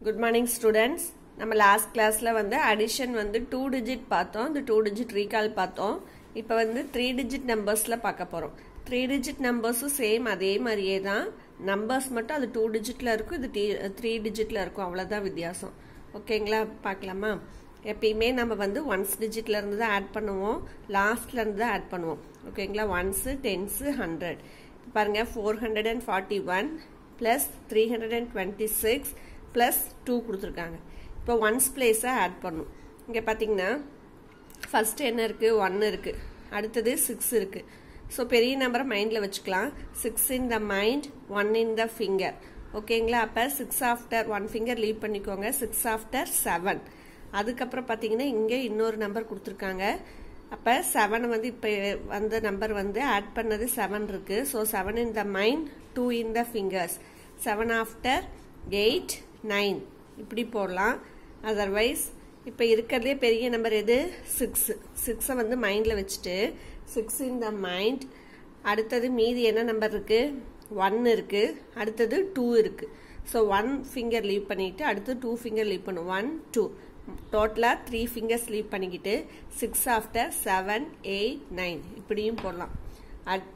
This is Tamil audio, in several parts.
குட் மார்னிங் ஸ்டூடெண்ட்ஸ் நம்ம லாஸ்ட் கிளாஸில் வந்து அடிஷன் வந்து டூ டிஜிட் பார்த்தோம் இந்த டூ டிஜிட் ரீகால் பார்த்தோம் இப்போ வந்து த்ரீ டிஜிட் நம்பர்ஸில் பார்க்க போகிறோம் த்ரீ டிஜிட் நம்பர்ஸும் சேம் அதே மாதிரியே தான் நம்பர்ஸ் மட்டும் அது டூ டிஜிட்டில் இருக்கும் இது த்ரீ டிஜிட்டில் இருக்கும் அவ்வளோதான் வித்தியாசம் ஓகேங்களா பார்க்கலாமா எப்பயுமே நம்ம வந்து ஒன்ஸ் டிஜிட்ல இருந்து தான் ஆட் பண்ணுவோம் லாஸ்ட்ல இருந்து தான் ஆட் பண்ணுவோம் ஓகேங்களா ஒன்ஸு டென்ஸு ஹண்ட்ரட் பாருங்க four hundred and forty one plus three hundred and twenty six plus two கொடுத்துருக்காங்க இப்போ ஒன்ஸ் பிளேஸை ஆட் பண்ணும் இங்கே பார்த்தீங்கன்னா ஃபர்ஸ்ட் என்ன இருக்குது ஒன் இருக்குது அடுத்தது சிக்ஸ் இருக்குது ஸோ பெரிய நம்பரை மைண்டில் வச்சுக்கலாம் six in the mind one in the finger ஓகேங்களா அப்போ six after one finger leave பண்ணிக்கோங்க சிக்ஸ் ஆஃப்டர் செவன் அதுக்கப்புறம் பார்த்தீங்கன்னா இங்கே இன்னொரு நம்பர் கொடுத்துருக்காங்க அப்போ செவன் வந்து இப்போ வந்த நம்பர் வந்து ஆட் பண்ணது செவன் இருக்கு so seven in the mind two in the fingers seven after eight nine இப்படி போடலாம் அதர்வைஸ் இப்போ இருக்கிறதுலே பெரிய நம்பர் எது சிக்ஸ் சிக்ஸை வந்து மைண்டில் வச்சுட்டு சிக்ஸ் இன் த மைண்ட் அடுத்தது மீதி என்ன நம்பர் இருக்கு ஒன் இருக்கு அடுத்தது டூ இருக்கு ஸோ ஒன் ஃபிங்கர் லீவ் பண்ணிட்டு அடுத்து டூ ஃபிங்கர் லீவ் பண்ணும் ஒன் டூ டோட்டலாக த்ரீ ஃபிங்கர்ஸ் லீவ் பண்ணிக்கிட்டு six after seven eight nine இப்படியும் போடலாம் அட்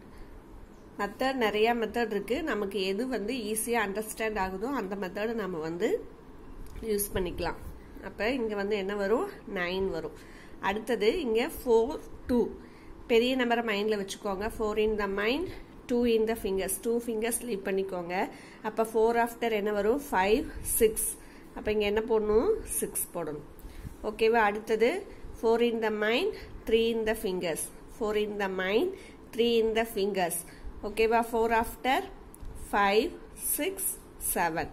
மெத்தட் நிறையா மெத்தட் இருக்குது நமக்கு எது வந்து ஈஸியாக அண்டர்ஸ்டாண்ட் ஆகுதோ அந்த மெத்தடை நம்ம வந்து யூஸ் பண்ணிக்கலாம் அப்போ இங்கே வந்து என்ன வரும் நைன் வரும் அடுத்தது இங்கே ஃபோர் டூ பெரிய நம்பரை மைண்டில் வச்சுக்கோங்க four in the mind two in the fingers two fingers leave பண்ணிக்கோங்க அப்போ ஃபோர் ஆஃப்டர் என்ன வரும் ஃபைவ் சிக்ஸ் அப்போ இங்கே என்ன போடணும் சிக்ஸ் போடணும் ஓகேவா அடுத்தது four in the mind three in the fingers four in the mind three in the fingers ஓகேவா four after five six seven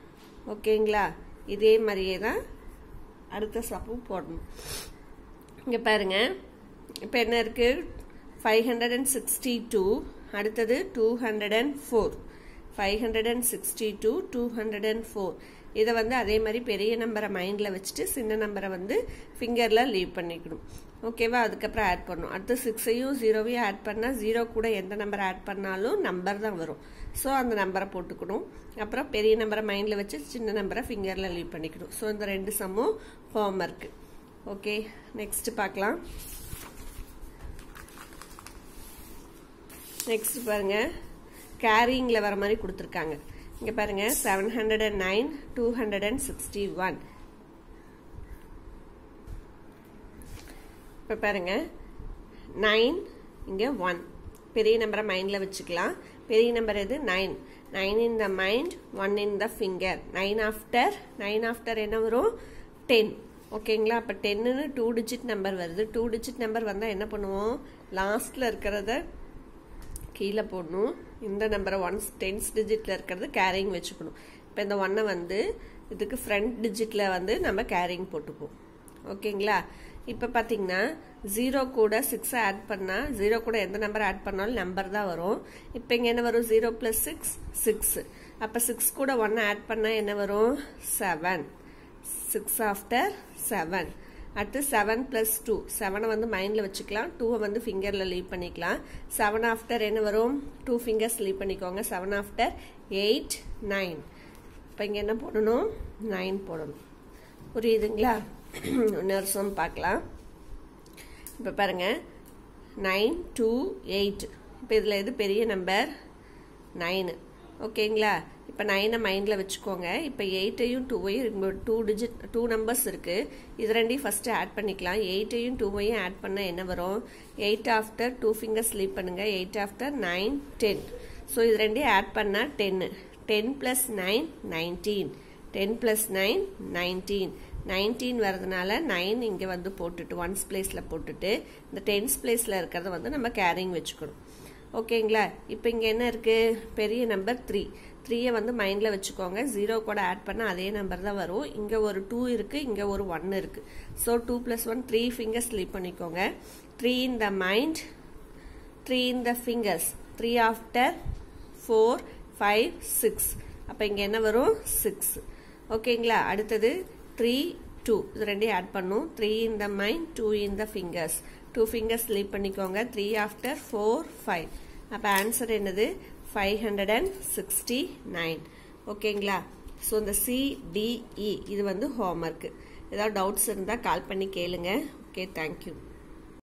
ஓகேங்களா இதே மாதிரியே தான் அடுத்த ஸ்டெப்பும் போடணும் இங்கே பாருங்க இப்போ என்ன இருக்கு five hundred and sixty two அடுத்தது two hundred and four five hundred and sixty two two hundred and four இதை வந்து அதே மாதிரி பெரிய நம்பரை மைண்டில் வச்சுட்டு சின்ன நம்பரை வந்து ஃபிங்கரில் லீவ் பண்ணிக்கணும் ஓகேவா அதுக்கப்புறம் ஆட் பண்ணணும் அடுத்து சிக்ஸையும் ஜீரோவையும் ஆட் பண்ணால் ஜீரோ கூட எந்த நம்பர் ஆட் பண்ணாலும் நம்பர் தான் வரும் ஸோ அந்த நம்பரை போட்டுக்கணும் அப்புறம் பெரிய நம்பரை மைண்டில் வச்சு சின்ன நம்பரை ஃபிங்கரில் லீவ் பண்ணிக்கணும் ஸோ இந்த ரெண்டு சம்மும் ஹோம் ஒர்க்கு ஓகே நெக்ஸ்ட் பார்க்கலாம் நெக்ஸ்ட் பாருங்க கேரிங்கில் வர மாதிரி கொடுத்துருக்காங்க இங்கே பாருங்க seven hundred and nine two hundred and sixty one இப்போ பாருங்க நைன் இங்கே ஒன் பெரிய நம்பரை மைண்டில் வச்சுக்கலாம் பெரிய நம்பர் எது nine nine in the mind one in the finger nine after nine after என்ன வரும் டென் ஓகேங்களா அப்போ டென்னு டூ டிஜிட் நம்பர் வருது டூ டிஜிட் நம்பர் வந்தால் என்ன பண்ணுவோம் லாஸ்ட்டில் இருக்கிறத கீழே போடணும் இந்த நம்பரை ஒன்ஸ் டென்ஸ் டிஜிட்டில் இருக்கிறது கேரிங் வச்சுக்கணும் இப்போ இந்த ஒன்னை வந்து இதுக்கு ஃப்ரண்ட் டிஜிட்டில் வந்து நம்ம கேரிங் போட்டுப்போம் ஓகேங்களா இப்போ பார்த்தீங்கன்னா ஜீரோ கூட சிக்ஸை ஆட் பண்ணால் ஜீரோ கூட எந்த நம்பர் ஆட் பண்ணாலும் நம்பர் தான் வரும் இப்போ இங்கே என்ன வரும் ஜீரோ ப்ளஸ் சிக்ஸ் சிக்ஸ் அப்போ சிக்ஸ் கூட ஒன்று ஆட் பண்ணால் என்ன வரும் செவன் சிக்ஸ் ஆஃப்டர் செவன் அடுத்து செவன் ப்ளஸ் டூ செவனை வந்து மைண்டில் வச்சுக்கலாம் டூவை வந்து ஃபிங்கரில் லீவ் பண்ணிக்கலாம் செவன் ஆஃப்டர் என்ன வரும் டூ ஃபிங்கர்ஸ் லீவ் பண்ணிக்கோங்க செவன் ஆஃப்டர் எயிட் நைன் இப்போ இங்கே என்ன போடணும் நைன் போடணும் புரியுதுங்களா இன்னொரு சம் பார்க்கலாம் இப்போ பாருங்கள் நைன் டூ எயிட் இப்போ இதில் எது பெரிய நம்பர் நைனு ஓகேங்களா இப்போ நைனை மைண்டில் வச்சுக்கோங்க இப்போ எயிட்டையும் டூவையும் டூ டிஜிட் டூ நம்பர்ஸ் இருக்குது இது ரெண்டையும் ஃபஸ்ட்டு ஆட் பண்ணிக்கலாம் எயிட்டையும் டூவையும் ஆட் பண்ணால் என்ன வரும் eight after two fingers leave பண்ணுங்கள் eight after nine ten so இது ரெண்டையும் ஆட் பண்ணால் டென்னு ten plus nine nineteen ten plus nine nineteen nineteen வரதுனால நைன் இங்கே வந்து போட்டுட்டு ஒன்ஸ் பிளேஸில் போட்டுட்டு இந்த டென்ஸ் பிளேஸில் இருக்கிறத வந்து நம்ம கேரிங் வச்சுக்கணும் ஓகேங்களா இப்போ இங்கே என்ன இருக்குது பெரிய நம்பர் த்ரீ த்ரீயை வந்து மைண்டில் வச்சுக்கோங்க ஜீரோ கூட ஆட் பண்ணால் அதே நம்பர் தான் வரும் இங்கே ஒரு டூ இருக்குது இங்கே ஒரு ஒன் இருக்குது so two plus one three fingers leave பண்ணிக்கோங்க three in the mind three in the fingers three after four five six அப்போ இங்கே என்ன வரும் சிக்ஸ் ஓகேங்களா அடுத்தது த்ரீ டூ இது ரெண்டையும் ஆட் பண்ணும் three in the mind two in the fingers two fingers leave பண்ணிக்கோங்க த்ரீ ஆஃப்டர் ஃபோர் ஃபைவ் அப்போ ஆன்சர் என்னது five hundred and sixty nine ஓகேங்களா ஸோ இந்த சிடிஇ இது வந்து ஹோம்ஒர்க்கு ஏதாவது டவுட்ஸ் இருந்தால் கால் பண்ணி கேளுங்க ஓகே தேங்க்யூ